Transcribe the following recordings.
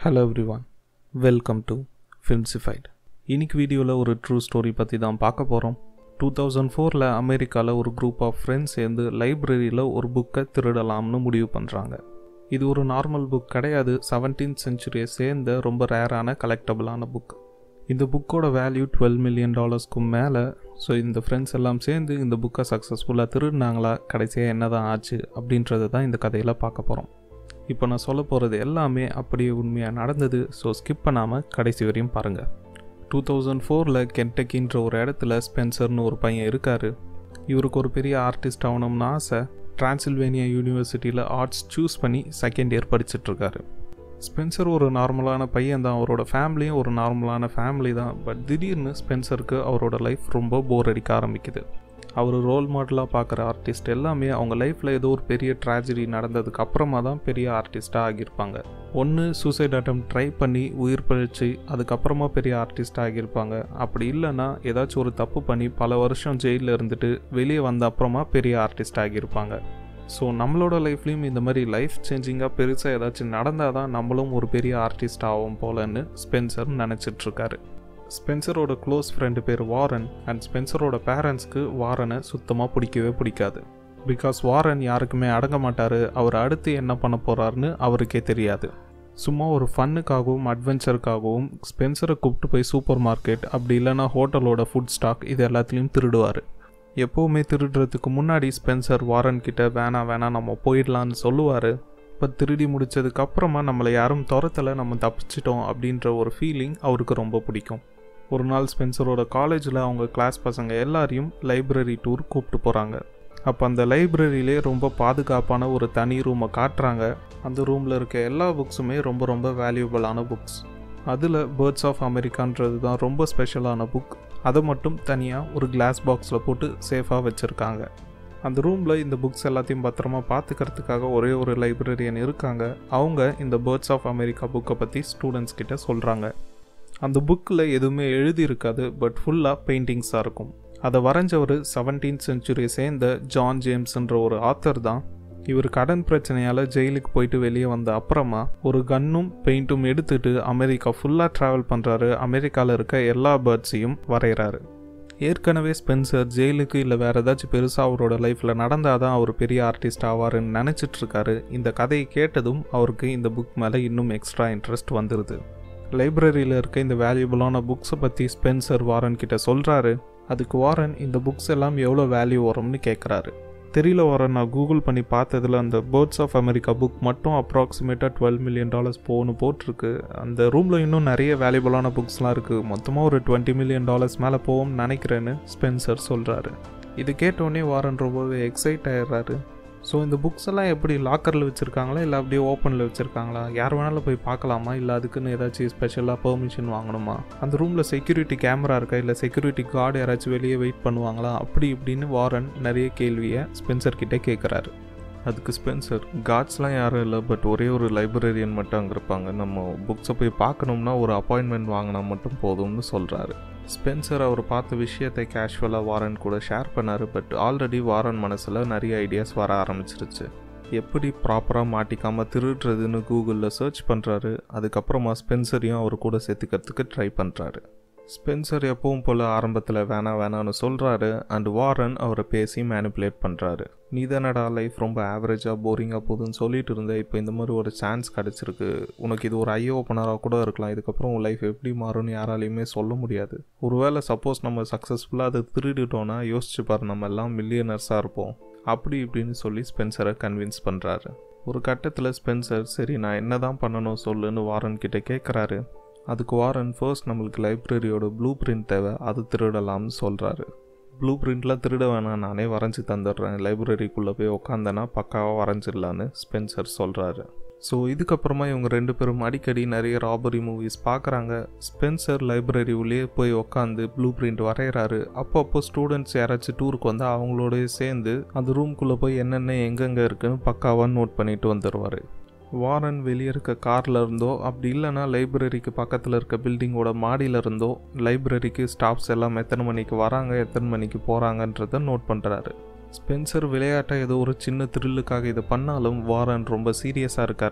hello everyone welcome to Filmsified இன்னைக்கு வீடியோவில் ஒரு ட்ரூ ஸ்டோரி பற்றி தான் பார்க்க போகிறோம் டூ தௌசண்ட் ஃபோரில் அமெரிக்காவில் ஒரு குரூப் ஆஃப் ஃப்ரெண்ட்ஸ் சேர்ந்து லைப்ரரியில் ஒரு புக்கை திருடலாம்னு முடிவு பண்ணுறாங்க இது ஒரு நார்மல் புக் கிடையாது செவன்டீன்த் செஞ்சுரியை சேர்ந்த ரொம்ப ரேரான கலெக்டபிளான புக் இந்த புக்கோட வேல்யூ டுவெல் மில்லியன் டாலர்ஸ்க்கும் மேலே ஸோ இந்த ஃப்ரெண்ட்ஸ் எல்லாம் சேர்ந்து இந்த புக்கை சக்ஸஸ்ஃபுல்லாக திருடினாங்களா கடைசியாக என்ன தான் ஆச்சு அப்படின்றத தான் இந்த கதையில் பார்க்க போகிறோம் இப்போ நான் சொல்ல போகிறது எல்லாமே அப்படியே உண்மையாக நடந்தது ஸோ ஸ்கிப் பண்ணாமல் கடைசி வரையும் பாருங்கள் டூ தௌசண்ட் ஃபோரில் கென்டக்கின்ற ஒரு இடத்துல ஸ்பென்சர்னு ஒரு பையன் இருக்கார் இவருக்கு ஒரு பெரிய ஆர்டிஸ்ட் ஆகணும்னு ஆசை டிரான்சில்வேனியா யூனிவர்சிட்டியில் ஆர்ட்ஸ் சூஸ் பண்ணி செகண்ட் இயர் படிச்சிட்ருக்காரு ஸ்பென்சர் ஒரு நார்மலான பையன் தான் அவரோட ஃபேமிலியும் ஒரு நார்மலான ஃபேமிலி தான் பட் திடீர்னு ஸ்பென்சருக்கு அவரோட லைஃப் ரொம்ப போர் அடிக்க ஆரம்பிக்குது அவர் ரோல் மாடலாக பார்க்குற ஆர்டிஸ்ட் எல்லாமே அவங்க லைஃப்பில் ஏதோ ஒரு பெரிய ட்ராஜடி நடந்ததுக்கு அப்புறமா தான் பெரிய ஆர்டிஸ்ட்டாக ஆகியிருப்பாங்க ஒன்று சூசைட் அட்டம் ட்ரை பண்ணி உயிர் பழிச்சு அதுக்கப்புறமா பெரிய ஆர்டிஸ்ட் ஆகியிருப்பாங்க அப்படி இல்லைன்னா ஏதாச்சும் ஒரு தப்பு பண்ணி பல வருஷம் ஜெயிலில் இருந்துட்டு வெளியே வந்த அப்புறமா பெரிய ஆர்டிஸ்ட் ஆகியிருப்பாங்க ஸோ நம்மளோட லைஃப்லேயும் இந்த மாதிரி லைஃப் சேஞ்சிங்காக பெருசாக ஏதாச்சும் நடந்தால் தான் நம்மளும் ஒரு பெரிய ஆர்டிஸ்ட் ஆகும் போலன்னு ஸ்பென்சர் நினச்சிட்ருக்காரு ஸ்பென்சரோட க்ளோஸ் ஃப்ரெண்டு பேர் வாரன் அண்ட் ஸ்பென்சரோட பேரண்ட்ஸ்க்கு வாரனை சுத்தமாக பிடிக்கவே பிடிக்காது பிகாஸ் வாரன் யாருக்குமே அடங்க மாட்டார் அவர் அடுத்து என்ன பண்ண போகிறாருன்னு அவருக்கே தெரியாது சும்மா ஒரு ஃபன்னுக்காகவும் அட்வென்ச்சருக்காகவும் ஸ்பென்சரை கூப்பிட்டு போய் சூப்பர் மார்க்கெட் அப்படி இல்லைனா ஹோட்டலோட ஃபுட் ஸ்டாக் இது எல்லாத்துலேயும் திருடுவார் எப்போவுமே திருடுறதுக்கு முன்னாடி ஸ்பென்சர் வாரன் கிட்ட வேணாம் வேணாம் நம்ம போயிடலான்னு சொல்லுவார் இப்போ திருடி முடிச்சதுக்கு அப்புறமா நம்மளை யாரும் துரத்தலை நம்ம தப்பிச்சிட்டோம் அப்படின்ற ஒரு ஃபீலிங் அவருக்கு ரொம்ப பிடிக்கும் ஒரு நாள் ஸ்பென்சரோட காலேஜில் அவங்க கிளாஸ் பசங்க எல்லாரையும் லைப்ரரி டூர் கூப்பிட்டு போகிறாங்க அப்போ அந்த லைப்ரரியிலே ரொம்ப பாதுகாப்பான ஒரு தனி ரூமை காட்டுறாங்க அந்த ரூமில் இருக்க எல்லா புக்ஸுமே ரொம்ப ரொம்ப வேல்யூபிளான புக்ஸ் அதில் பேர்ட்ஸ் ஆஃப் அமெரிக்கான்றது தான் ரொம்ப ஸ்பெஷலான புக் அதை மட்டும் தனியாக ஒரு கிளாஸ் பாக்ஸில் போட்டு சேஃபாக வச்சுருக்காங்க அந்த ரூமில் இந்த புக்ஸ் எல்லாத்தையும் பத்திரமா பார்த்துக்கிறதுக்காக ஒரே ஒரு லைப்ரரியன் இருக்காங்க அவங்க இந்த பேர்ட்ஸ் ஆஃப் அமெரிக்கா புக்கை பற்றி ஸ்டூடெண்ட்ஸ் கிட்ட சொல்கிறாங்க அந்த புக்கில் எதுவுமே எழுதி இருக்காது பட் ஃபுல்லாக பெயிண்டிங்ஸாக இருக்கும் அதை வரைஞ்சவர் செவன்டீன்த் செஞ்சுரியை சேர்ந்த ஜான் ஜேம்ஸ்ன்ற ஒரு ஆத்தர் தான் இவர் கடன் பிரச்சனையால் ஜெயிலுக்கு போயிட்டு வெளியே வந்த அப்புறமா ஒரு கன்னும் பெயிண்ட்டும் எடுத்துட்டு அமெரிக்கா ஃபுல்லாக ட்ராவல் பண்ணுறாரு அமெரிக்காவில் இருக்க எல்லா பேர்ட்ஸையும் வரைகிறாரு ஏற்கனவே ஸ்பென்சர் ஜெயிலுக்கு இல்லை வேறு ஏதாச்சும் பெருசாக அவரோட லைஃப்பில் நடந்தால் தான் அவர் பெரிய ஆர்டிஸ்ட் ஆவாருன்னு நினச்சிட்ருக்காரு இந்த கதையை கேட்டதும் அவருக்கு இந்த புக் மேலே இன்னும் எக்ஸ்ட்ரா இன்ட்ரெஸ்ட் வந்துடுது லைப்ரரியில் இருக்க இந்த வேல்யூபிளான புக்ஸை பற்றி ஸ்பென்சர் வாரன் கிட்ட சொல்கிறாரு அதுக்கு வாரன் இந்த புக்ஸ் எல்லாம் எவ்வளோ வேல்யூ வரும்னு கேட்குறாரு தெரியல வாரன் நான் கூகுள் பண்ணி பார்த்ததில் அந்த பேர்ட்ஸ் ஆஃப் அமெரிக்கா புக் மட்டும் அப்ராக்சிமேட்டாக டுவெல் மில்லியன் டாலர்ஸ் போகணும் போட்டிருக்கு அந்த ரூமில் இன்னும் நிறைய வேல்யூபிளான புக்ஸ்லாம் இருக்குது மொத்தமாக ஒரு டுவெண்ட்டி மில்லியன் டாலர்ஸ் மேலே போகும்னு நினைக்கிறேன்னு ஸ்பென்சர் சொல்கிறாரு இது கேட்டோடனே வாரன் ரொம்பவே எக்ஸைட் ஆயிடுறாரு ஸோ இந்த புக்ஸ் எல்லாம் எப்படி லாக்கரில் வச்சுருக்காங்களா இல்லை அப்படியே ஓப்பனில் வச்சுருக்காங்களா யார் வேணாலும் போய் பார்க்கலாமா இல்லை அதுக்குன்னு ஏதாச்சும் ஸ்பெஷலாக பெர்மிஷன் வாங்கணுமா அந்த ரூமில் செக்யூரிட்டி கேமரா இருக்கா இல்லை செக்யூரிட்டி கார்டு யாராச்சும் வெளியே வெயிட் பண்ணுவாங்களா அப்படி இப்படின்னு வாரன் நிறைய கேள்வியை ஸ்பென்சர் கிட்டே கேட்குறாரு அதுக்கு ஸ்பென்சர் கார்ட்ஸ்லாம் யாரும் இல்லை பட் ஒரே ஒரு லைப்ரரியன் மட்டும் அங்கே இருப்பாங்க நம்ம புக்ஸை போய் பார்க்கணும்னா ஒரு அப்பாயின்மெண்ட் வாங்கினா மட்டும் போதும்னு சொல்கிறாரு ஸ்பென்சர் அவர் பார்த்த விஷயத்தை கேஷுவலாக வாரன் கூட ஷேர் பண்ணார் பட் ஆல்ரெடி வாரன் மனசில் நிறைய ஐடியாஸ் வர ஆரம்பிச்சிருச்சு எப்படி ப்ராப்பராக மாட்டிக்காமல் திருடுறதுன்னு கூகுளில் சர்ச் பண்ணுறாரு அதுக்கப்புறமா ஸ்பென்சரையும் அவர் கூட சேர்த்துக்கிறதுக்கு ட்ரை பண்ணுறாரு ஸ்பென்சர் எப்பவும் போல் ஆரம்பத்தில் வேணாம் வேணான்னு சொல்கிறாரு அண்ட் வாரன் அவரை பேசி மேனிப்புலேட் பண்ணுறாரு நீ தானடா லைஃப் ரொம்ப ஆவரேஜாக போரிங்காக போகுதுன்னு சொல்லிட்டு இருந்த இப்போ இந்த மாதிரி ஒரு சான்ஸ் கிடச்சிருக்கு உனக்கு இது ஒரு ஐ ஓப்பனராக கூட இருக்கலாம் இதுக்கப்புறம் உன் லைஃப் எப்படி மாறும்னு யாராலையுமே சொல்ல முடியாது ஒருவேளை சப்போஸ் நம்ம சக்ஸஸ்ஃபுல்லாக அதை திருடிட்டோன்னா யோசிச்சு பாரு நம்ம எல்லாம் மில்லியனர்ஸாக இருப்போம் அப்படி இப்படின்னு சொல்லி ஸ்பென்சரை கன்வின்ஸ் பண்ணுறாரு ஒரு கட்டத்தில் ஸ்பென்சர் சரி நான் என்ன தான் பண்ணணும் சொல்லுன்னு வாரன் கிட்ட கேட்குறாரு அதுக்கு வாரன் ஃபர்ஸ்ட் நம்மளுக்கு லைப்ரரியோட ப்ளூ பிரிண்ட் தேவை அது திருடலாம்னு சொல்கிறாரு ப்ளூ பிரிண்ட்லாம் திருட வேணாம் நானே வரைஞ்சி தந்துடுறேன் லைப்ரரிக்குள்ளே போய் உக்காந்தனா பக்காவாக வரைஞ்சிடலான்னு ஸ்பென்சர் சொல்கிறாரு ஸோ இதுக்கப்புறமா இவங்க ரெண்டு பேரும் அடிக்கடி நிறைய ராபரி மூவிஸ் பார்க்குறாங்க ஸ்பென்சர் லைப்ரரி உள்ளே போய் உக்காந்து ப்ளூ பிரிண்ட் வரைகிறாரு அப்பப்போ ஸ்டூடெண்ட்ஸ் யாராச்சும் டூருக்கு வந்து அவங்களோடய சேர்ந்து அந்த ரூம்குள்ளே போய் என்னென்ன எங்கெங்கே இருக்குன்னு பக்காவாக நோட் பண்ணிட்டு வந்துடுவார் வாரன் வெளியே இருக்க காரில் இருந்தோ அப்படி இல்லைனா லைப்ரரிக்கு பக்கத்தில் இருக்க பில்டிங்கோட மாடியில் இருந்தோ லைப்ரரிக்கு ஸ்டாஃப்ஸ் எல்லாம் எத்தனை மணிக்கு வராங்க எத்தனை மணிக்கு போகிறாங்கன்றத நோட் பண்ணுறாரு ஸ்பென்சர் விளையாட்டை ஏதோ ஒரு சின்ன த்ரில்லுக்காக இதை பண்ணாலும் வாரன் ரொம்ப சீரியஸாக இருக்காரு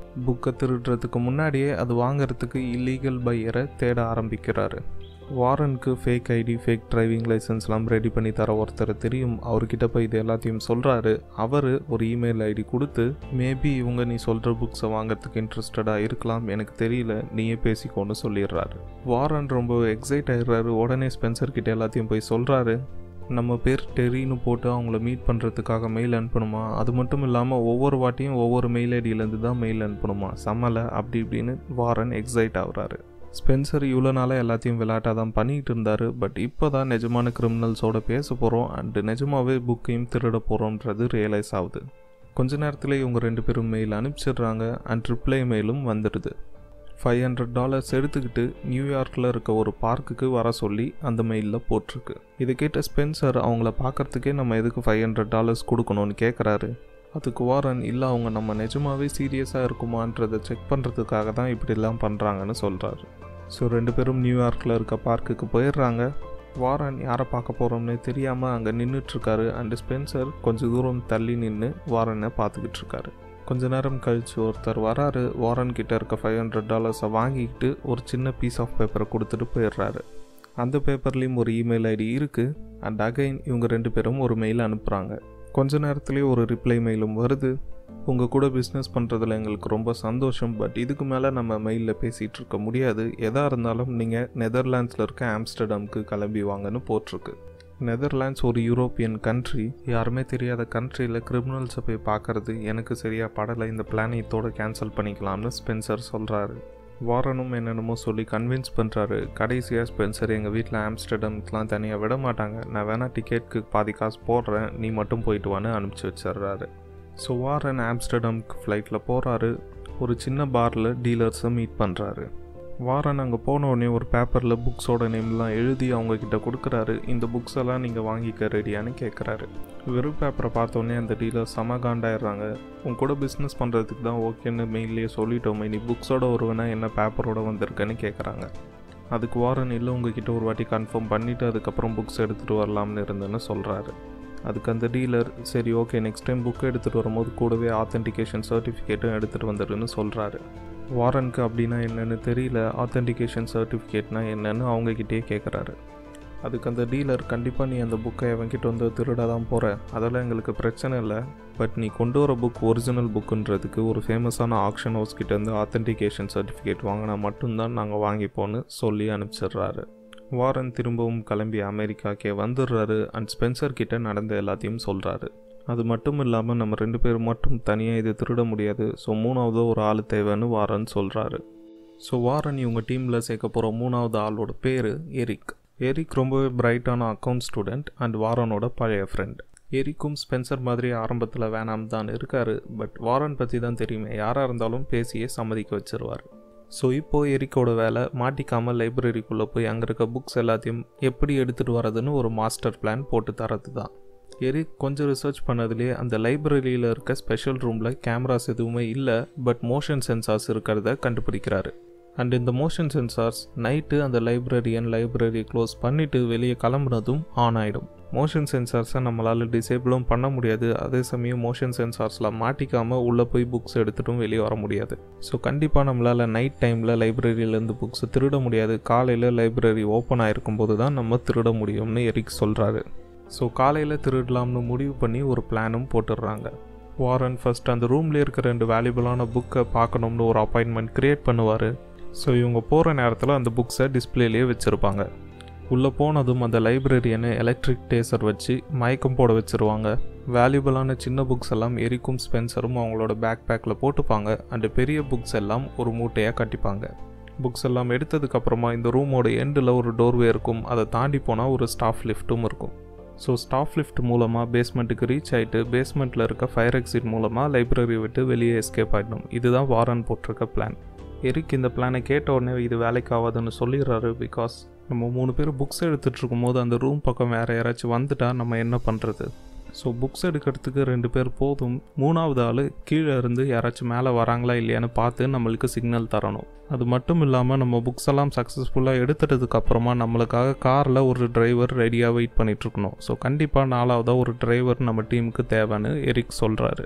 புக்கை திருடுறதுக்கு முன்னாடியே அது வாங்குறதுக்கு இல்லீகல் பையரை தேட ஆரம்பிக்கிறாரு வாரனுக்கு ஃபேக் ஐடி ஃபேக் டிரைவிங் லைசன்ஸ்லாம் ரெடி பண்ணி தர ஒருத்தர் தெரியும் அவர்கிட்ட போய் இது எல்லாத்தையும் சொல்கிறாரு அவர் ஒரு இமெயில் ஐடி கொடுத்து மேபி இவங்க நீ சொல்கிற புக்ஸை வாங்குறதுக்கு இன்ட்ரெஸ்டடாக இருக்கலாம் எனக்கு தெரியல நீயே பேசிக்கோன்னு சொல்லிடுறாரு வாரன் ரொம்ப எக்ஸைட் ஆயிடுறாரு உடனே ஸ்பென்சர் கிட்ட எல்லாத்தையும் போய் சொல்கிறாரு நம்ம பேர் டெரின்னு போட்டு அவங்கள மீட் பண்ணுறதுக்காக மெயில் அனுப்பணுமா அது மட்டும் இல்லாமல் ஒவ்வொரு வாட்டியும் ஒவ்வொரு மெயில் ஐடியிலேருந்து தான் மெயில் அனுப்பணுமா சம்மலை அப்படி இப்படின்னு வாரன் எக்ஸைட் ஆகுறாரு ஸ்பென்சர் இவ்வளோ நாளாக எல்லாத்தையும் விளையாட்டாக தான் பண்ணிகிட்டு இருந்தார் பட் இப்போ தான் நிஜமான கிரிமினல்ஸோட பேச போகிறோம் அண்டு நிஜமாகவே புக்கையும் திருட போகிறோன்றது ரியலைஸ் ஆகுது கொஞ்ச நேரத்தில் இவங்க ரெண்டு பேரும் மெயில் அனுப்பிச்சிடுறாங்க அண்ட் ரிப்ளை மெயிலும் வந்துடுது ஃபைவ் ஹண்ட்ரட் டாலர்ஸ் எடுத்துக்கிட்டு நியூயார்க்கில் இருக்க ஒரு பார்க்குக்கு வர சொல்லி அந்த மெயிலில் போட்டிருக்கு இதை கேட்ட ஸ்பென்சர் அவங்கள பார்க்கறதுக்கே நம்ம எதுக்கு ஃபைவ் ஹண்ட்ரட் டாலர்ஸ் கொடுக்கணும்னு கேட்குறாரு அதுக்கு வாரன் இல்லை அவங்க நம்ம நிஜமாவே சீரியஸாக இருக்குமான்றதை செக் பண்ணுறதுக்காக தான் இப்படிலாம் பண்ணுறாங்கன்னு சொல்கிறாரு ஸோ ரெண்டு பேரும் நியூயார்க்கில் இருக்க பார்க்குக்கு போயிடுறாங்க வாரன் யாரை பார்க்க போகிறோம்னு தெரியாமல் அங்கே நின்றுட்டுருக்காரு அண்டு ஸ்பென்சர் கொஞ்சம் தூரம் தள்ளி நின்று வாரனை பார்த்துக்கிட்டு இருக்காரு கொஞ்ச நேரம் கழித்து ஒருத்தர் வராரு வாரன் கிட்ட இருக்க ஃபைவ் ஹண்ட்ரட் டாலர்ஸை வாங்கிக்கிட்டு ஒரு சின்ன பீஸ் ஆஃப் பேப்பரை கொடுத்துட்டு போயிடுறாரு அந்த பேப்பர்லேயும் ஒரு இமெயில் ஐடி இருக்குது அண்ட் அகைன் இவங்க ரெண்டு பேரும் ஒரு மெயில் அனுப்புகிறாங்க கொஞ்ச நேரத்துலேயே ஒரு ரிப்ளை மெயிலும் வருது உங்கள் கூட பிஸ்னஸ் பண்ணுறதுல எங்களுக்கு ரொம்ப சந்தோஷம் பட் இதுக்கு மேலே நம்ம மெயிலில் பேசிகிட்டு இருக்க முடியாது எதாக இருந்தாலும் நீங்கள் நெதர்லாண்ட்ஸில் இருக்க ஆம்ஸ்டர்டாம்க்கு கிளம்பி வாங்கன்னு போட்டிருக்கு நெதர்லாண்ட்ஸ் ஒரு யூரோப்பியன் கண்ட்ரி யாருமே தெரியாத கண்ட்ரியில் கிரிமினல்ஸை போய் பார்க்கறது எனக்கு சரியாக படலை இந்த பிளானை இதோட கேன்சல் பண்ணிக்கலாம்னு ஸ்பென்சர் சொல்கிறாரு வாரனும் என்னென்னமோ சொல்லி கன்வின்ஸ் பண்ணுறாரு கடைசியாக ஸ்பென்சர் எங்கள் வீட்டில் ஆம்ஸ்டர்டம்க்கெலாம் தனியாக விட மாட்டாங்க நான் வேணால் டிக்கெட்டுக்கு பாதி காசு போடுறேன் நீ மட்டும் போயிட்டு வான்னு அனுப்பிச்சி வச்சிடுறாரு ஸோ வாரன் ஆம்ஸ்டர்டம்க்கு ஃப்ளைட்டில் போகிறாரு ஒரு சின்ன பாரில் டீலர்ஸை மீட் பண்ணுறாரு வாரன் அங்கே போன உடனே ஒரு பேப்பரில் புக்ஸோட நேம்லாம் எழுதி அவங்கக்கிட்ட கொடுக்குறாரு இந்த புக்ஸ் எல்லாம் நீங்கள் வாங்கிக்க ரெடியான்னு கேட்குறாரு வெறும் பேப்பரை பார்த்தோன்னே அந்த டீலர் செம காண்டாயிடுறாங்க உன் கூட பிஸ்னஸ் பண்ணுறதுக்கு தான் ஓகேன்னு மெயிலே சொல்லிட்டோமே நீ புக்ஸோட ஒருவனா என்ன பேப்பரோட வந்திருக்கேன்னு கேட்குறாங்க அதுக்கு வாரன் இல்லை உங்ககிட்ட ஒரு வாட்டி கன்ஃபார்ம் பண்ணிவிட்டு அதுக்கப்புறம் புக்ஸ் எடுத்துகிட்டு வரலாம்னு இருந்தேன்னு சொல்கிறாரு அதுக்கு அந்த டீலர் சரி ஓகே நெக்ஸ்ட் டைம் புக் எடுத்துகிட்டு வரும்போது கூடவே ஆத்தென்டிகேஷன் சர்டிஃபிகேட்டும் எடுத்துகிட்டு வந்துடுன்னு சொல்கிறாரு வாரனுக்கு அப்படின்னா என்னென்னு தெரியல ஆத்தென்டிகேஷன் சர்டிஃபிகேட்னா என்னன்னு அவங்கக்கிட்டே கேட்குறாரு அதுக்கு அந்த டீலர் கண்டிப்பாக நீ அந்த புக்கை எவன்கிட்ட வந்து திருட தான் போகிற அதெல்லாம் எங்களுக்கு பிரச்சனை இல்லை பட் நீ கொண்டு வர புக் ஒரிஜினல் புக்குன்றதுக்கு ஒரு ஃபேமஸான ஆக்ஷன் ஹவுஸ் கிட்டேருந்து ஆத்தென்டிகேஷன் சர்டிஃபிகேட் வாங்கினா மட்டும்தான் நாங்கள் வாங்கிப்போன்னு சொல்லி அனுப்பிச்சிடுறாரு வாரன் திரும்பவும் கிளம்பி அமெரிக்காக்கே வந்துடுறாரு அண்ட் ஸ்பென்சர் கிட்ட நடந்த எல்லாத்தையும் சொல்கிறாரு அது மட்டும் இல்லாமல் நம்ம ரெண்டு பேர் மட்டும் தனியாக இது திருட முடியாது ஸோ மூணாவது ஒரு ஆள் தேவைன்னு வாரன் சொல்கிறாரு ஸோ வாரன் இவங்க டீமில் சேர்க்க போகிற மூணாவது ஆளோட பேர் எரிக் எரிக் ரொம்பவே பிரைட்டான அக்கௌண்ட் ஸ்டூடெண்ட் அண்ட் வாரனோட பழைய ஃப்ரெண்ட் எரிக்கும் ஸ்பென்சர் மாதிரி ஆரம்பத்தில் வேணாம் தான் இருக்காரு பட் வாரன் பற்றி தான் தெரியுமே யாராக இருந்தாலும் பேசியே சம்மதிக்க வச்சிருவார் ஸோ இப்போது எரிக்கோட வேலை மாட்டிக்காமல் லைப்ரரிக்குள்ளே போய் அங்கே இருக்க புக்ஸ் எல்லாத்தையும் எப்படி எடுத்துகிட்டு வரதுன்னு ஒரு மாஸ்டர் பிளான் போட்டு தரது தான் எரிக் கொஞ்சம் ரிசர்ச் பண்ணதுலேயே அந்த லைப்ரரியில் இருக்க ஸ்பெஷல் ரூமில் கேமராஸ் எதுவுமே இல்லை பட் மோஷன் சென்சார்ஸ் இருக்கிறத கண்டுபிடிக்கிறாரு அண்ட் இந்த மோஷன் சென்சார்ஸ் நைட்டு அந்த லைப்ரரியன் லைப்ரரி க்ளோஸ் பண்ணிவிட்டு வெளியே கிளம்புனதும் ஆன் ஆகிடும் மோஷன் சென்சார்ஸை நம்மளால் டிசேபிளும் பண்ண முடியாது அதே சமயம் மோஷன் சென்சார்ஸில் மாட்டிக்காமல் உள்ளே போய் புக்ஸ் எடுத்துட்டும் வெளியே வர முடியாது ஸோ கண்டிப்பாக நம்மளால் நைட் டைமில் லைப்ரரியிலேருந்து புக்ஸை திருட முடியாது காலையில் லைப்ரரி ஓப்பன் ஆகிருக்கும் போது தான் நம்ம திருட முடியும்னு எரிக் சொல்கிறாரு ஸோ காலையில் திருடலாம்னு முடிவு பண்ணி ஒரு பிளானும் போட்டுடுறாங்க வாரன் ஃபர்ஸ்ட் அந்த ரூமில் இருக்க ரெண்டு வேல்யூபிளான புக்கை பார்க்கணும்னு ஒரு அப்பாயின்மெண்ட் க்ரியேட் பண்ணுவார் ஸோ இவங்க போகிற நேரத்தில் அந்த புக்ஸை டிஸ்பிளேலேயே வச்சுருப்பாங்க உள்ளே போனதும் அந்த லைப்ரரியனை எலக்ட்ரிக் டேசர் வச்சு மயக்கம் போட வச்சுருவாங்க வேல்யூபிளான சின்ன புக்ஸ் எல்லாம் எரிக்கும் ஸ்பென்சரும் அவங்களோட பேக் பேக்கில் போட்டுப்பாங்க அண்டு பெரிய புக்ஸ் எல்லாம் ஒரு மூட்டையாக கட்டிப்பாங்க புக்ஸ் எல்லாம் எடுத்ததுக்கப்புறமா இந்த ரூமோட எண்டில் ஒரு டோர்வே இருக்கும் அதை தாண்டி போனால் ஒரு ஸ்டாஃப் லிஃப்ட்டும் இருக்கும் ஸோ ஸ்டாஃப் லிஃப்ட் மூலமாக பேஸ்மெண்ட்டுக்கு ரீச் ஆகிட்டு பேஸ்மெண்ட்டில் இருக்க ஃபயர் எக்ஸிட் மூலமாக லைப்ரரி விட்டு வெளியே எஸ்கேப் ஆகிடணும் இதுதான் வாரன் போட்டிருக்க பிளான் எரிக் இந்த பிளானை கேட்ட உடனே இது வேலைக்கு ஆகாதுன்னு சொல்லிடுறாரு பிகாஸ் நம்ம மூணு பேர் புக்ஸ் எடுத்துகிட்டு இருக்கும்போது அந்த ரூம் பக்கம் வேறு யாராச்சும் வந்துட்டா நம்ம என்ன பண்ணுறது ஸோ புக்ஸ் எடுக்கிறதுக்கு ரெண்டு பேர் போதும் மூணாவது ஆள் கீழே இருந்து யாராச்சும் மேலே வராங்களா இல்லையான்னு பார்த்து நம்மளுக்கு சிக்னல் தரணும் அது மட்டும் இல்லாமல் நம்ம புக்ஸ் எல்லாம் சக்ஸஸ்ஃபுல்லாக எடுத்துட்டதுக்கு அப்புறமா நம்மளுக்காக காரில் ஒரு டிரைவர் ரெடியாக வெயிட் பண்ணிகிட்ருக்கணும் ஸோ கண்டிப்பாக நாலாவதாக ஒரு டிரைவர் நம்ம டீமுக்கு தேவைன்னு எரிக் சொல்கிறாரு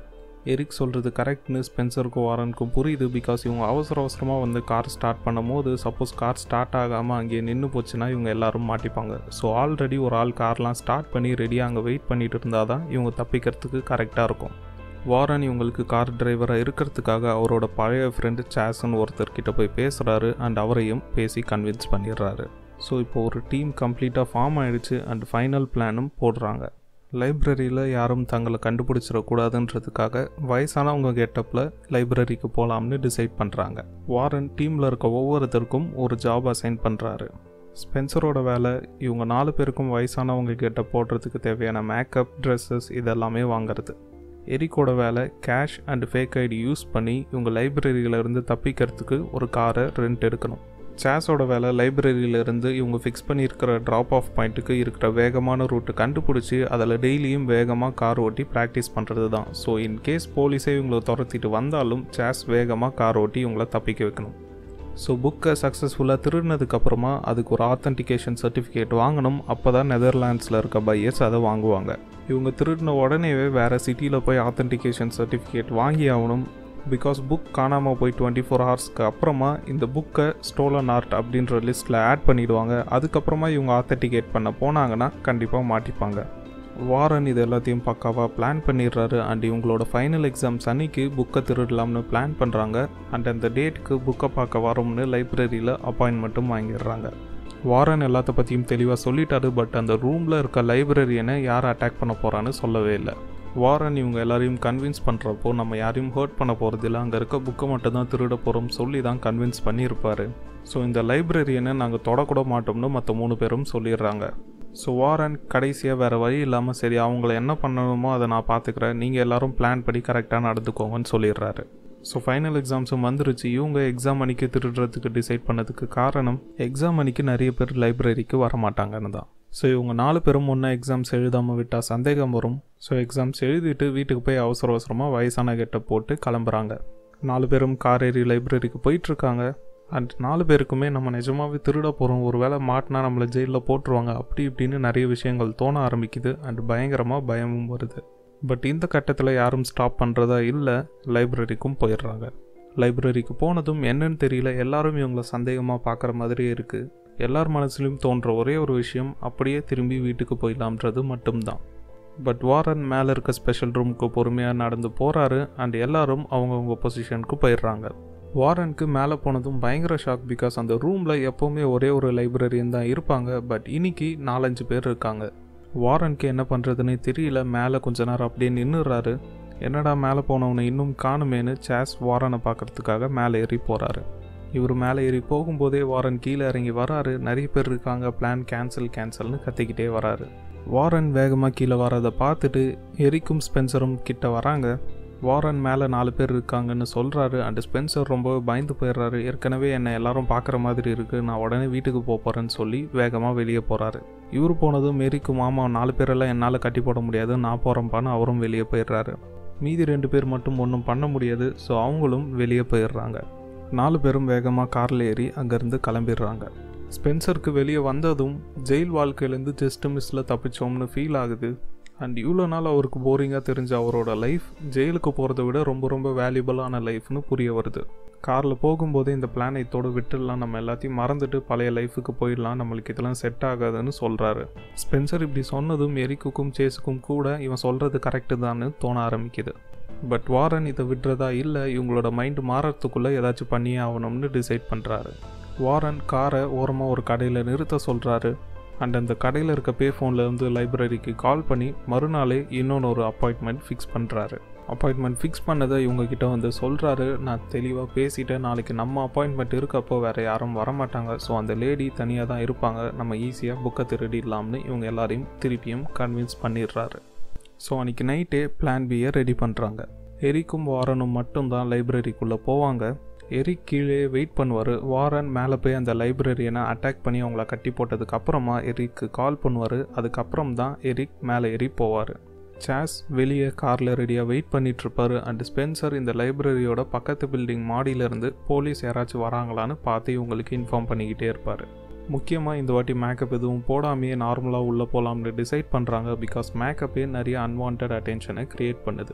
எரிக் சொல்கிறது கரெக்ட்னு ஸ்பென்சருக்கும் வாரனுக்கும் புரியுது பிகாஸ் இவங்க அவசர அவசரமாக வந்து கார் ஸ்டார்ட் பண்ணும்போது சப்போஸ் கார் ஸ்டார்ட் ஆகாமல் அங்கேயே நின்று போச்சுன்னா இவங்க எல்லாரும் மாட்டிப்பாங்க ஸோ ஆல்ரெடி ஒரு ஆள் கார்லாம் ஸ்டார்ட் பண்ணி ரெடியாக அங்கே வெயிட் பண்ணிட்டு இருந்தால் தான் இவங்க தப்பிக்கிறதுக்கு கரெக்டாக இருக்கும் வாரன் இவங்களுக்கு கார் டிரைவராக இருக்கிறதுக்காக அவரோட பழைய ஃப்ரெண்டு சாஸ்ன்னு ஒருத்தர்கிட்ட போய் பேசுகிறாரு அண்ட் அவரையும் பேசி கன்வின்ஸ் பண்ணிடுறாரு ஸோ இப்போ ஒரு டீம் கம்ப்ளீட்டாக ஃபார்ம் ஆயிடுச்சு அண்ட் ஃபைனல் பிளானும் போடுறாங்க லைப்ரரியில் யாரும் தங்களை கண்டுபிடிச்சிடக்கூடாதுன்றதுக்காக வயசானவங்க கெட்டப்பில் லைப்ரரிக்கு போகலாம்னு டிசைட் பண்ணுறாங்க வாரன் டீமில் இருக்க ஒவ்வொருத்தருக்கும் ஒரு ஜாப் அசைன் பண்ணுறாரு ஸ்பென்சரோட வேலை இவங்க நாலு பேருக்கும் வயசானவங்க கிட்ட போடுறதுக்கு தேவையான மேக்கப் ட்ரெஸ்ஸஸ் இதெல்லாமே வாங்குறது எரிக்கோட வேலை cash and fake ID use பண்ணி இவங்க லைப்ரரியிலேருந்து தப்பிக்கிறதுக்கு ஒரு காரை ரெண்ட் எடுக்கணும் சாஸோட வேலை லைப்ரரியிலேருந்து இவங்க ஃபிக்ஸ் பண்ணியிருக்கிற ட்ராப் ஆஃப் பாயிண்ட்டுக்கு இருக்கிற வேகமான ரூட்டு கண்டுபிடிச்சி அதில் டெய்லியும் வேகமாக கார் ஓட்டி ப்ராக்டிஸ் பண்ணுறது தான் ஸோ இன் கேஸ் போலீஸே இவங்களை துரத்திட்டு வந்தாலும் சாஸ் வேகமாக கார் ஓட்டி இவங்கள தப்பிக்க வைக்கணும் ஸோ புக்கை சக்ஸஸ்ஃபுல்லாக திருடினதுக்கப்புறமா அதுக்கு ஒரு ஆத்தன்டிகேஷன் சர்டிஃபிகேட் வாங்கணும் அப்போ தான் நெதர்லாண்ட்ஸில் இருக்க பையர்ஸ் அதை வாங்குவாங்க இவங்க திருடின உடனேவே வேறு சிட்டியில் போய் ஆத்தன்டிகேஷன் சர்டிஃபிகேட் வாங்கி ஆகணும் பிகாஸ் புக் காணாமல் போய் டுவெண்ட்டி ஃபோர் ஹவர்ஸ்க்கு அப்புறமா இந்த புக்கை ஸ்டோலன் ஆர்ட் அப்படின்ற லிஸ்ட்டில் ஆட் பண்ணிவிடுவாங்க அதுக்கப்புறமா இவங்க ஆத்தன்டிகேட் பண்ண போனாங்கன்னா கண்டிப்பாக மாட்டிப்பாங்க வாரன் இது எல்லாத்தையும் பக்காவாக பிளான் பண்ணிடுறாரு அண்ட் இவங்களோட ஃபைனல் எக்ஸாம்ஸ் அன்னைக்கு புக்கை திருடலாம்னு பிளான் பண்ணுறாங்க அண்ட் அந்த டேட்டுக்கு புக்கை பார்க்க வரோம்னு லைப்ரரியில் அப்பாயின்மெண்ட்டும் வாங்கிடுறாங்க வாரன் எல்லாத்த பற்றியும் தெளிவாக சொல்லிட்டாரு பட் அந்த ரூமில் இருக்க லைப்ரரியனை யார் அட்டாக் பண்ண போகிறான்னு சொல்லவே இல்லை வாரன் இவங்க எல்லாரையும் கன்வின்ஸ் பண்ணுறப்போ நம்ம யாரையும் ஹர்ட் பண்ண போகிறதில்ல அங்கே இருக்க புக்கை மட்டும் தான் திருட போகிறோம் சொல்லி தான் கன்வின்ஸ் பண்ணியிருப்பார் ஸோ இந்த லைப்ரரியனை நாங்கள் தொடக்கூட மாட்டோம்னு மற்ற மூணு பேரும் சொல்லிடுறாங்க ஸோ வாரன் கடைசியாக வேறு வழி இல்லாமல் சரி அவங்கள என்ன பண்ணணுமோ அதை நான் பார்த்துக்கிறேன் நீங்கள் எல்லாரும் பிளான் படி கரெக்டாக நடந்துக்கோங்கன்னு சொல்லிடுறாரு ஸோ ஃபைனல் எக்ஸாம்ஸும் வந்துருச்சு இவங்க எக்ஸாம் அன்னைக்கு திருடுறதுக்கு டிசைட் பண்ணதுக்கு காரணம் எக்ஸாம் அன்னைக்கு நிறைய பேர் லைப்ரரிக்கு வரமாட்டாங்கன்னு தான் ஸோ இவங்க நாலு பேரும் ஒன்றா எக்ஸாம்ஸ் எழுதாமல் விட்டால் சந்தேகம் வரும் ஸோ எக்ஸாம்ஸ் எழுதிட்டு வீட்டுக்கு போய் அவசர அவசரமாக வயசான கெட்ட போட்டு கிளம்புறாங்க நாலு பேரும் கார் ஏறி லைப்ரரிக்கு போயிட்டுருக்காங்க அண்ட் நாலு பேருக்குமே நம்ம நிஜமாவே திருட போகிறோம் ஒரு வேளை மாட்டினா நம்மளை ஜெயிலில் போட்டுருவாங்க அப்படி இப்படின்னு நிறைய விஷயங்கள் தோண ஆரம்பிக்குது அண்ட் பயங்கரமாக பயமும் வருது பட் இந்த கட்டத்தில் யாரும் ஸ்டாப் பண்ணுறதா இல்லை லைப்ரரிக்கும் போயிடுறாங்க லைப்ரரிக்கு போனதும் என்னன்னு தெரியல எல்லாரும் இவங்கள சந்தேகமாக பார்க்குற மாதிரியே இருக்குது எல்லார் மனசுலையும் தோன்ற ஒரே ஒரு விஷயம் அப்படியே திரும்பி வீட்டுக்கு போயிடலாம்ன்றது மட்டும்தான் பட் வாரன் மேலே இருக்க ஸ்பெஷல் ரூமுக்கு பொறுமையாக நடந்து போகிறாரு அண்ட் எல்லாரும் அவங்கவுங்க பொசிஷனுக்கு போயிடுறாங்க வாரனுக்கு மேலே போனதும் பயங்கர ஷாக் பிகாஸ் அந்த ரூமில் எப்போவுமே ஒரே ஒரு லைப்ரரியன் தான் இருப்பாங்க பட் இன்னைக்கு நாலஞ்சு பேர் இருக்காங்க வாரனுக்கு என்ன பண்ணுறதுன்னே தெரியல மேலே கொஞ்ச நேரம் அப்படியே நின்றுறாரு என்னடா மேலே போனவனை இன்னும் காணுமேனு சாஸ் வாரனை பார்க்கறதுக்காக மேலே ஏறி போகிறாரு இவர் மேலே ஏறி போகும்போதே வாரன் கீழே இறங்கி வராரு நிறைய பேர் இருக்காங்க பிளான் கேன்சல் கேன்சல்னு கத்திக்கிட்டே வராரு வாரன் வேகமாக கீழே வரதை பார்த்துட்டு எரிக்கும் ஸ்பென்சரும் கிட்ட வராங்க வாரன் மேலே நாலு பேர் இருக்காங்கன்னு சொல்கிறாரு அண்ட் ஸ்பென்சர் ரொம்ப பயந்து போயிடுறாரு ஏற்கனவே என்னை எல்லாரும் பார்க்குற மாதிரி இருக்குது நான் உடனே வீட்டுக்கு போக போகிறேன்னு சொல்லி வேகமாக வெளியே போகிறாரு இவர் போனதும் மேரிக்கும் மாமா நாலு பேரெல்லாம் என்னால் கட்டி போட முடியாது நான் போகிறேன்ப்பான்னு அவரும் வெளியே போயிடுறாரு மீதி ரெண்டு பேர் மட்டும் ஒன்றும் பண்ண முடியாது ஸோ அவங்களும் வெளியே போயிடுறாங்க நாலு பேரும் வேகமாக காரில் ஏறி அங்கேருந்து கிளம்பிடுறாங்க ஸ்பென்சருக்கு வெளியே வந்ததும் ஜெயில் வாழ்க்கையிலேருந்து ஜஸ்ட் மிஸ்ஸில் தப்பிச்சோம்னு ஃபீல் ஆகுது அண்ட் இவ்வளோ நாள் அவருக்கு போரிங்காக தெரிஞ்ச அவரோட லைஃப் ஜெயிலுக்கு போகிறத விட ரொம்ப ரொம்ப வேல்யூபிளான லைஃப்னு புரிய வருது காரில் போகும்போதே இந்த பிளானை இதோட விட்டுடலாம் நம்ம எல்லாத்தையும் மறந்துட்டு பழைய லைஃபுக்கு போயிடலாம் நம்மளுக்கு இதெல்லாம் செட் ஆகாதுன்னு சொல்கிறாரு ஸ்பென்சர் இப்படி சொன்னதும் எரிக்குக்கும் சேஸுக்கும் கூட இவன் சொல்கிறது கரெக்டு தான்னு தோண ஆரம்பிக்குது பட் வாரன் இதை விடுறதா இல்லை இவங்களோட மைண்டு மாறத்துக்குள்ளே ஏதாச்சும் பண்ணியே ஆகணும்னு டிசைட் பண்ணுறாரு வாரன் காரை ஓரமாக ஒரு கடையில் நிறுத்த சொல்கிறாரு அண்ட் அந்த கடையில் இருக்க பே ஃபோனில் இருந்து லைப்ரரிக்கு கால் பண்ணி மறுநாளே இன்னொன்று ஒரு அப்பாயின்மெண்ட் ஃபிக்ஸ் பண்ணுறாரு அப்பாயின்மெண்ட் ஃபிக்ஸ் பண்ணதை இவங்க கிட்ட வந்து சொல்கிறாரு நான் தெளிவாக பேசிட்டேன் நாளைக்கு நம்ம அப்பாயின்மெண்ட் இருக்கப்போ வேறு யாரும் வரமாட்டாங்க ஸோ அந்த லேடி தனியாக தான் இருப்பாங்க நம்ம ஈஸியாக புக்கை திருடிடலாம்னு இவங்க எல்லாரையும் திருப்பியும் கன்வின்ஸ் பண்ணிடுறாரு ஸோ அன்றைக்கி நைட்டே பிளான் பியை ரெடி பண்ணுறாங்க எரிக்கும் வாரனும் மட்டும்தான் லைப்ரரிக்குள்ளே போவாங்க எரிக் கீழே வெயிட் பண்ணுவார் வாரன் மேலே போய் அந்த லைப்ரரியனை அட்டாக் பண்ணி அவங்கள கட்டி போட்டதுக்கு அப்புறமா எரிக்கு கால் பண்ணுவார் அதுக்கப்புறம் தான் எரிக் மேலே ஏறி போவார் சாஸ் வெளியே காரில் ரெடியாக வெயிட் பண்ணிகிட்ருப்பாரு அண்ட் ஸ்பென்சர் இந்த லைப்ரரியோட பக்கத்து பில்டிங் மாடியிலேருந்து போலீஸ் யாராச்சும் வராங்களான்னு பார்த்து இவங்களுக்கு இன்ஃபார்ம் பண்ணிக்கிட்டே இருப்பார் முக்கியமாக இந்த வாட்டி மேக்கப் எதுவும் போடாமையே நார்மலாக உள்ளே போகலாம்னு டிசைட் பண்ணுறாங்க பிகாஸ் மேக்கப்பே நிறைய அன்வான்ட் அட்டென்ஷனை க்ரியேட் பண்ணுது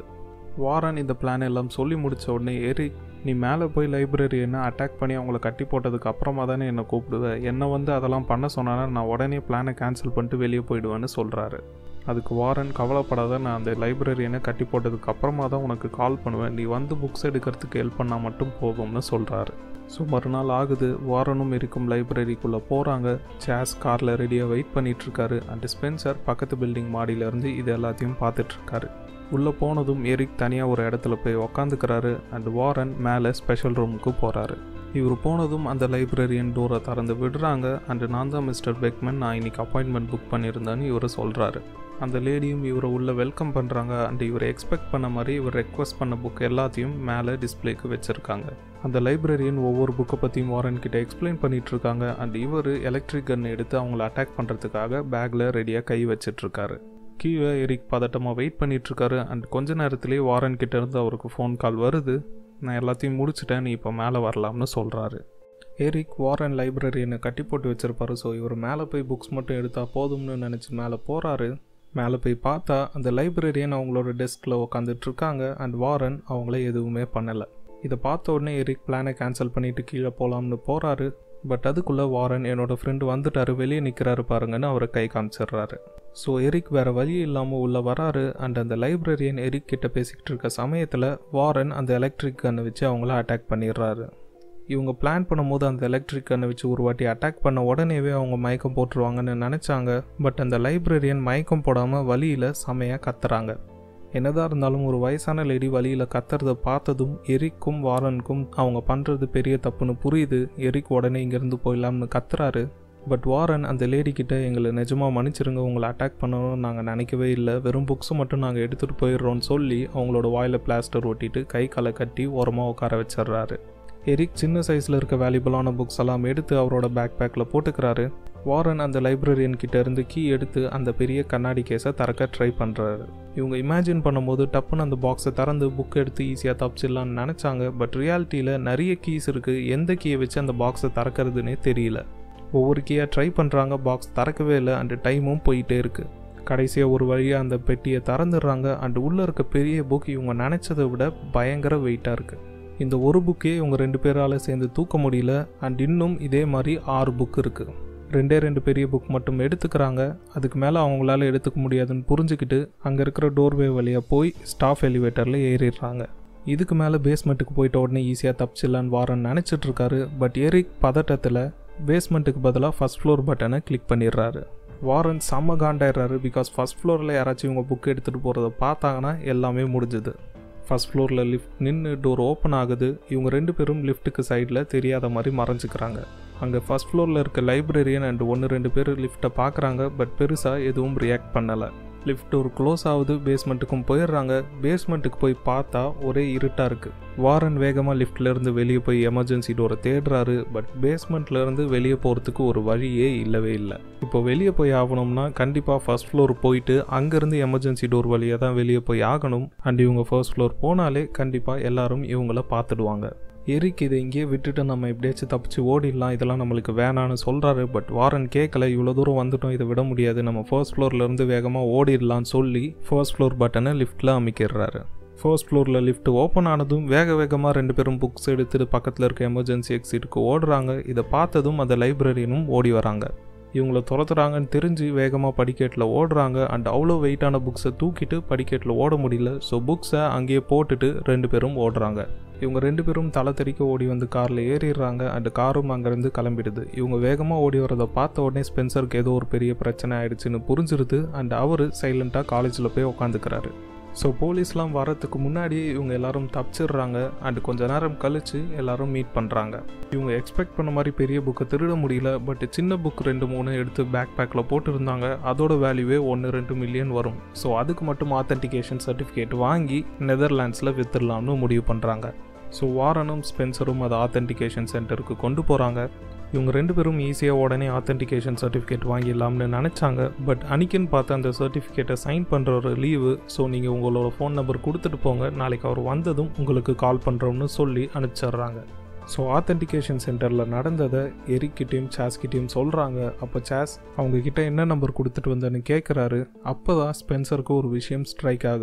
வாரன் இந்த பிளான் எல்லாம் சொல்லி முடிச்ச உடனே எரிக் நீ மேலே போய் லைப்ரரி என்ன அட்டாக் பண்ணி அவங்கள கட்டி போட்டதுக்கு அப்புறமா தானே என்னை கூப்பிடுவேன் என்னை வந்து அதெல்லாம் பண்ண சொன்னானா நான் உடனே பிளானை கேன்சல் பண்ணிட்டு வெளியே போயிடுவேன்னு சொல்கிறாரு அதுக்கு வாரன் கவலைப்படாத நான் அந்த லைப்ரரியனை கட்டி போட்டதுக்கு அப்புறமா தான் உனக்கு கால் பண்ணுவேன் நீ வந்து புக்ஸ் எடுக்கிறதுக்கு ஹெல்ப் பண்ணால் மட்டும் போதும்னு சொல்கிறாரு ஸோ மறுநாள் ஆகுது வாரனும் இருக்கும் லைப்ரரிக்குள்ளே போகிறாங்க சேஸ் காரில் ரெடியாக வெயிட் பண்ணிகிட்ருக்காரு அண்ட் ஸ்பென்சர் பக்கத்து பில்டிங் மாடியிலேருந்து இது எல்லாத்தையும் பார்த்துட்ருக்காரு உள்ளே போனதும் எரிக் தனியாக ஒரு இடத்துல போய் உக்காந்துக்கிறாரு அண்ட் வாரன் மேலே ஸ்பெஷல் ரூமுக்கு போகிறாரு இவர் போனதும் அந்த லைப்ரரியன் டோரை திறந்து விடுறாங்க அண்ட் நான் தான் மிஸ்டர் பெக்மன் நான் இன்னைக்கு அப்பாயின்மெண்ட் புக் பண்ணியிருந்தேன்னு இவர் சொல்கிறாரு அந்த லேடியும் இவரை உள்ளே வெல்கம் பண்ணுறாங்க அண்ட் இவர் எக்ஸ்பெக்ட் பண்ண மாதிரி இவர் ரெக்வஸ்ட் பண்ண புக் எல்லாத்தையும் மேலே டிஸ்பிளேக்கு வச்சுருக்காங்க அந்த லைப்ரரியன் ஒவ்வொரு புக்கை பற்றியும் வாரன் கிட்ட எக்ஸ்பிளைன் பண்ணிட்டு இருக்காங்க அண்ட் இவர் எலக்ட்ரிக் கன் எடுத்து அவங்கள அட்டாக் பண்ணுறதுக்காக பேக்கில் ரெடியாக கை வச்சிட்ருக்காரு கீழே எரிக் பதட்டமாக வெயிட் பண்ணிகிட்ருக்காரு அண்ட் கொஞ்ச நேரத்துலேயே வாரன் கிட்ட இருந்து அவருக்கு ஃபோன் கால் வருது நான் எல்லாத்தையும் முடிச்சிட்டேன் நீ இப்போ மேலே வரலாம்னு சொல்கிறாரு எரிக் வாரன் லைப்ரரியனை கட்டி போட்டு வச்சிருப்பாரு ஸோ இவர் மேலே போய் புக்ஸ் மட்டும் எடுத்தால் போதும்னு நினச்சி மேலே போகிறாரு மேலே போய் பார்த்தா அந்த லைப்ரரியன் அவங்களோட டெஸ்கில் உட்காந்துட்டு இருக்காங்க அண்ட் வாரன் அவங்கள எதுவுமே பண்ணலை இதை பார்த்த உடனே எரிக் பிளானை கேன்சல் பண்ணிட்டு கீழே போகலாம்னு போகிறாரு பட் அதுக்குள்ளே வாரன் என்னோட ஃப்ரெண்டு வந்துட்டாரு வெளியே நிற்கிறாரு பாருங்கன்னு அவரை கை காமிச்சிடுறாரு ஸோ எரிக் வேறு வழி இல்லாமல் உள்ளே வராரு அண்ட் அந்த லைப்ரரியன் எரிக் கிட்ட பேசிக்கிட்டு இருக்க சமயத்தில் வாரன் அந்த எலக்ட்ரிக் கன்னை வச்சு அவங்கள அட்டாக் பண்ணிடுறாரு இவங்க பிளான் பண்ணும்போது அந்த எலக்ட்ரிக் கன்னை வச்சு ஒரு வாட்டி அட்டாக் பண்ண உடனேவே அவங்க மயக்கம் போட்டுருவாங்கன்னு நினச்சாங்க பட் அந்த லைப்ரரியன் மயக்கம் போடாமல் வழியில் செமையாக கத்துறாங்க என்னதான் இருந்தாலும் ஒரு வயசான லேடி வழியில் கத்துறத பார்த்ததும் எரிக்கும் வாரனுக்கும் அவங்க பண்ணுறது பெரிய தப்புன்னு புரியுது எரிக் உடனே இங்கேருந்து போயிடலாம்னு கத்துறாரு பட் வாரன் அந்த லேடி கிட்ட எங்களை நிஜமாக மன்னிச்சிருங்க உங்களை அட்டாக் பண்ணணும்னு நாங்கள் நினைக்கவே இல்லை வெறும் புக்ஸை மட்டும் நாங்கள் எடுத்துகிட்டு போயிடுறோம்னு சொல்லி அவங்களோட வாயில் பிளாஸ்டர் ஒட்டிட்டு கை காலை கட்டி ஓரமாக உட்கார வச்சிடுறாரு எரிக் சின்ன சைஸில் இருக்க வேல்யூபிளான புக்ஸ் எல்லாம் எடுத்து அவரோட பேக் பேக்கில் போட்டுக்கிறாரு வாரன் அந்த லைப்ரரியன் கிட்ட இருந்து கீ எடுத்து அந்த பெரிய கண்ணாடி கேஸை திறக்க ட்ரை பண்ணுறாரு இவங்க இமேஜின் பண்ணும்போது டப்புன்னு அந்த பாக்ஸை திறந்து புக் எடுத்து ஈஸியாக தப்பிச்சிடலான்னு நினச்சாங்க பட் ரியாலிட்டியில் நிறைய கீஸ் இருக்குது எந்த கீயை வச்சு அந்த பாக்ஸை திறக்கிறதுனே தெரியல ஒவ்வொரு கீயாக ட்ரை பண்ணுறாங்க பாக்ஸ் திறக்கவே இல்லை அண்டு டைமும் போயிட்டே இருக்குது கடைசியாக ஒரு வழியாக அந்த பெட்டியை திறந்துடுறாங்க அண்டு உள்ளே இருக்க பெரிய புக் இவங்க நினச்சதை விட பயங்கர வெயிட்டாக இருக்குது இந்த ஒரு புக்கே இவங்க ரெண்டு பேரால் சேர்ந்து தூக்க முடியல அண்ட் இன்னும் இதே மாதிரி ஆறு புக் இருக்குது ரெண்டே ரெண்டு பெரிய புக் மட்டும் எடுத்துக்கிறாங்க அதுக்கு மேலே அவங்களால எடுத்துக்க முடியாதுன்னு புரிஞ்சுக்கிட்டு அங்கே இருக்கிற டோர்வே வழியாக போய் ஸ்டாஃப் எலிவேட்டரில் ஏறிடுறாங்க இதுக்கு மேலே பேஸ்மெண்ட்டுக்கு போயிட்ட உடனே ஈஸியாக தப்பிச்சிடலான்னு வாரன்னு நினச்சிட்டு இருக்காரு பட் எரிக் பதட்டத்தில் பேஸ்மெண்ட்டுக்கு பதிலாக ஃபஸ்ட் ஃப்ளோர் பட்டனை கிளிக் பண்ணிடுறாரு வாரன் செம்ம காண்டாயிடுறாரு பிகாஸ் ஃபஸ்ட் ஃப்ளோரில் யாராச்சும் இவங்க புக் எடுத்துகிட்டு போகிறத பார்த்தாங்கன்னா எல்லாமே முடிஞ்சுது ஃபஸ்ட் ஃப்ளோரில் லிஃப்ட் நின்று டோர் ஓப்பன் ஆகுது இவங்க ரெண்டு பேரும் லிஃப்ட்டுக்கு சைடில் தெரியாத மாதிரி மறைஞ்சிக்கிறாங்க அங்கே ஃபஸ்ட் ஃப்ளோரில் இருக்க லைப்ரரியன் அண்ட் ஒன்று ரெண்டு பேர் லிஃப்ட்டை பார்க்குறாங்க பட் பெருசாக எதுவும் ரியாக்ட் பண்ணலை லிஃப்ட் ஒரு க்ளோஸ் ஆகுது பேஸ்மெண்ட்டுக்கும் போயிடுறாங்க பேஸ்மெண்ட்டுக்கு போய் பார்த்தா ஒரே இருட்டாக இருக்குது வாரன் வேகமாக லிஃப்ட்லேருந்து வெளியே போய் எமர்ஜென்சி டோரை தேடுறாரு பட் பேஸ்மெண்ட்லேருந்து வெளியே போகிறதுக்கு ஒரு வழியே இல்லவே இல்லை இப்போ வெளியே போய் ஆகணும்னா கண்டிப்பாக ஃபர்ஸ்ட் ஃப்ளோர் போயிட்டு அங்கேருந்து எமர்ஜென்சி டோர் வழியாக தான் வெளியே போய் ஆகணும் அண்ட் இவங்க ஃபர்ஸ்ட் ஃப்ளோர் போனாலே கண்டிப்பாக எல்லாரும் இவங்கள பார்த்துடுவாங்க எரிக் இதை இங்கேயே விட்டுட்டு நம்ம எப்படியாச்சும் தப்பிச்சு ஓடிடலாம் இதெல்லாம் நம்மளுக்கு வேணான்னு சொல்கிறாரு பட் வாரன் கேட்கல இவ்வளோ தூரம் வந்துட்டோம் இதை விட முடியாது நம்ம ஃபர்ஸ்ட் ஃப்ளோர்லேருந்து வேகமாக ஓடிடலாம்னு சொல்லி ஃபர்ஸ்ட் ஃப்ளோர் பட்டனை லிஃப்ட்டில் அமைக்கிடுறாரு ஃபர்ஸ்ட் ஃப்ளோரில் லிஃப்ட் ஓப்பன் ஆனதும் வேக வேகமாக ரெண்டு பேரும் புக்ஸ் எடுத்துட்டு பக்கத்தில் இருக்க எமர்ஜென்சி எக்ஸிட்டுக்கு ஓடுறாங்க இதை பார்த்ததும் அந்த லைப்ரரியனும் ஓடி வராங்க இவங்கள துரத்துறாங்கன்னு தெரிஞ்சு வேகமாக படிக்கட்டில் ஓடுறாங்க அண்ட் அவ்வளோ வெயிட்டான புக்ஸை தூக்கிட்டு படிக்கட்டில் ஓட முடியல ஸோ புக்ஸை அங்கேயே போட்டுட்டு ரெண்டு பேரும் ஓடுறாங்க இவங்க ரெண்டு பேரும் தலை தெறிக்க ஓடி வந்து காரில் ஏறிடுறாங்க அண்ட் காரும் அங்கேருந்து கிளம்பிடுது இவங்க வேகமாக ஓடி வரதை பார்த்த உடனே ஸ்பென்சருக்கு ஏதோ ஒரு பெரிய பிரச்சனை ஆயிடுச்சுன்னு புரிஞ்சிருது அண்ட் அவர் சைலண்ட்டாக காலேஜில் போய் உட்காந்துக்கிறாரு ஸோ போலீஸ்லாம் வரத்துக்கு முன்னாடியே இவங்க எல்லாரும் தப்பிச்சிடுறாங்க அண்ட் கொஞ்ச நேரம் கழித்து எல்லாரும் மீட் பண்ணுறாங்க இவங்க எக்ஸ்பெக்ட் பண்ண மாதிரி பெரிய புக்கை திருட முடியல பட் சின்ன புக் ரெண்டு மூணு எடுத்து பேக் பேக்கில் போட்டுருந்தாங்க அதோட வேல்யூவே ஒன்று ரெண்டு மில்லியன் வரும் ஸோ அதுக்கு மட்டும் ஆத்தென்டிகேஷன் சர்டிஃபிகேட் வாங்கி நெதர்லாண்ட்ஸில் வித்துடலாம்னு முடிவு பண்ணுறாங்க ஸோ வாரனும் ஸ்பென்சரும் அதை ஆத்தென்டிகேஷன் சென்டருக்கு கொண்டு போகிறாங்க இவங்க ரெண்டு பேரும் ஈஸியாக உடனே ஆத்தென்டிகேஷன் சர்டிஃபிகேட் வாங்கிடலாம்னு நினச்சாங்க பட் அன்னைக்குன்னு பார்த்து அந்த சர்டிஃபிகேட்டை சைன் பண்ணுற ஒரு லீவு ஸோ நீங்கள் உங்களோட ஃபோன் நம்பர் கொடுத்துட்டு போங்க நாளைக்கு அவர் வந்ததும் உங்களுக்கு கால் பண்ணுறோம்னு சொல்லி அனுப்பிச்சிடுறாங்க ஸோ ஆத்தென்டிகேஷன் சென்டரில் நடந்ததை எரிக்கிட்டையும் சாஸ்கிட்டையும் சொல்கிறாங்க அப்போ சாஸ் அவங்க கிட்ட என்ன நம்பர் கொடுத்துட்டு வந்தேன்னு கேட்குறாரு அப்போ தான் ஸ்பென்சருக்கு ஒரு விஷயம் ஸ்ட்ரைக் ஆகுது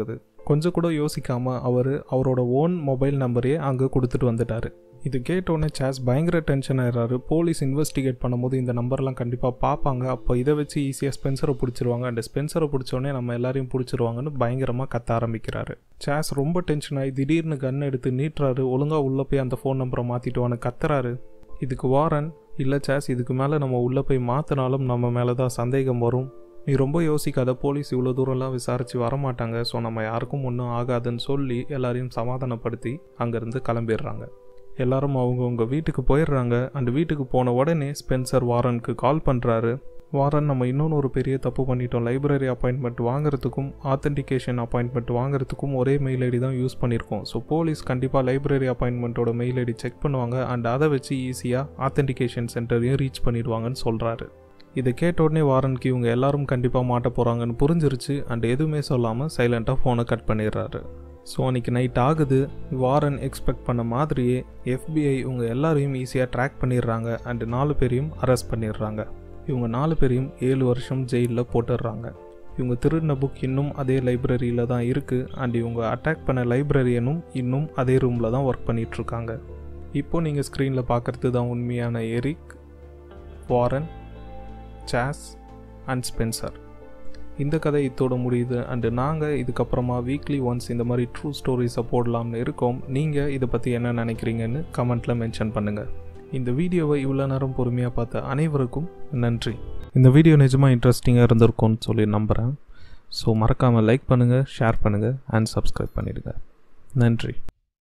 கொஞ்சம் கூட யோசிக்காமல் அவர் அவரோட ஓன் மொபைல் நம்பரையே அங்கே கொடுத்துட்டு வந்துட்டார் இது கேட்டோடனே சேஸ் பயங்கர டென்ஷன் ஆயிடுறாரு போலீஸ் இன்வெஸ்டிகேட் பண்ணும்போது இந்த நம்பர்லாம் கண்டிப்பாக பார்ப்பாங்க அப்போ இதை வச்சு ஈஸியாக ஸ்பென்சரை பிடிச்சிருவாங்க அண்ட் ஸ்பென்சரை பிடிச்சோடனே நம்ம எல்லாரையும் பிடிச்சிருவாங்கன்னு பயங்கரமாக கத்த ஆரம்பிக்கிறாரு சேஸ் ரொம்ப டென்ஷன் ஆகி திடீர்னு கன் எடுத்து நீட்டுறாரு ஒழுங்காக உள்ளே போய் அந்த ஃபோன் நம்பரை மாற்றிட்டுவான்னு கத்துறாரு இதுக்கு வாரன் இல்லை சேஸ் இதுக்கு மேலே நம்ம உள்ளே போய் மாற்றினாலும் நம்ம மேலே தான் சந்தேகம் வரும் நீ ரொம்ப யோசிக்காத போலீஸ் இவ்வளோ தூரம்லாம் விசாரித்து வரமாட்டாங்க ஸோ நம்ம யாருக்கும் ஒன்றும் ஆகாதுன்னு சொல்லி எல்லாரையும் சமாதானப்படுத்தி அங்கேருந்து கிளம்பிடுறாங்க எல்லாரும் அவங்கவுங்க வீட்டுக்கு போயிடுறாங்க அந்த வீட்டுக்கு போன உடனே ஸ்பென்சர் வாரனுக்கு கால் பண்ணுறாரு வாரன் நம்ம இன்னொன்று ஒரு பெரிய தப்பு பண்ணிட்டோம் லைப்ரரி அப்பாயின்மெண்ட் வாங்குறதுக்கும் ஆத்தென்டிகேஷன் அப்பாயின்மெண்ட் வாங்குறதுக்கும் ஒரே மெயில் ஐடி தான் யூஸ் பண்ணியிருக்கோம் ஸோ போலீஸ் கண்டிப்பாக லைப்ரரி அப்பாயின்மெண்ட்டோட மெயில் ஐடி செக் பண்ணுவாங்க அண்ட் அதை வச்சு ஈஸியாக ஆத்தென்டிகேஷன் சென்டரையும் ரீச் பண்ணிடுவாங்கன்னு சொல்கிறாரு இதை கேட்ட உடனே வாரனுக்கு இவங்க எல்லாரும் கண்டிப்பாக மாட்ட போகிறாங்கன்னு புரிஞ்சிருச்சு அண்ட் எதுவுமே சொல்லாமல் சைலண்ட்டாக ஃபோனை கட் பண்ணிடுறாரு ஸோ அன்றைக்கி நைட் ஆகுது வாரன் எக்ஸ்பெக்ட் பண்ண மாதிரியே எஃபிஐ இவங்க எல்லாரையும் ஈஸியாக ட்ராக் பண்ணிடுறாங்க அண்டு நாலு பேரையும் அரெஸ்ட் பண்ணிடுறாங்க இவங்க நாலு பேரையும் ஏழு வருஷம் ஜெயிலில் போட்டுடுறாங்க இவங்க திருடின புக் இன்னும் அதே லைப்ரரியில் தான் இருக்குது அண்ட் இவங்க அட்டாக் பண்ண லைப்ரரியனும் இன்னும் அதே ரூமில் தான் ஒர்க் பண்ணிகிட்ருக்காங்க இப்போ நீங்கள் ஸ்க்ரீனில் பார்க்குறது தான் உண்மையான Eric Warren Chase and Spencer இந்த கதை இத்தோட முடியுது அண்டு நாங்கள் இதுக்கப்புறமா வீக்லி ஒன்ஸ் இந்த மாதிரி ட்ரூ ஸ்டோரிஸை போடலாம்னு இருக்கோம் நீங்கள் இதை பற்றி என்ன நினைக்கிறீங்கன்னு கமெண்ட்டில் மென்ஷன் பண்ணுங்கள் இந்த வீடியோவை இவ்வளோ நேரம் பொறுமையாக பார்த்த அனைவருக்கும் நன்றி இந்த வீடியோ நிஜமாக இன்ட்ரெஸ்டிங்காக இருந்திருக்கும்னு சொல்லி நம்புகிறேன் ஸோ மறக்காமல் லைக் பண்ணுங்கள் ஷேர் பண்ணுங்கள் அண்ட் சப்ஸ்கிரைப் பண்ணிடுங்க நன்றி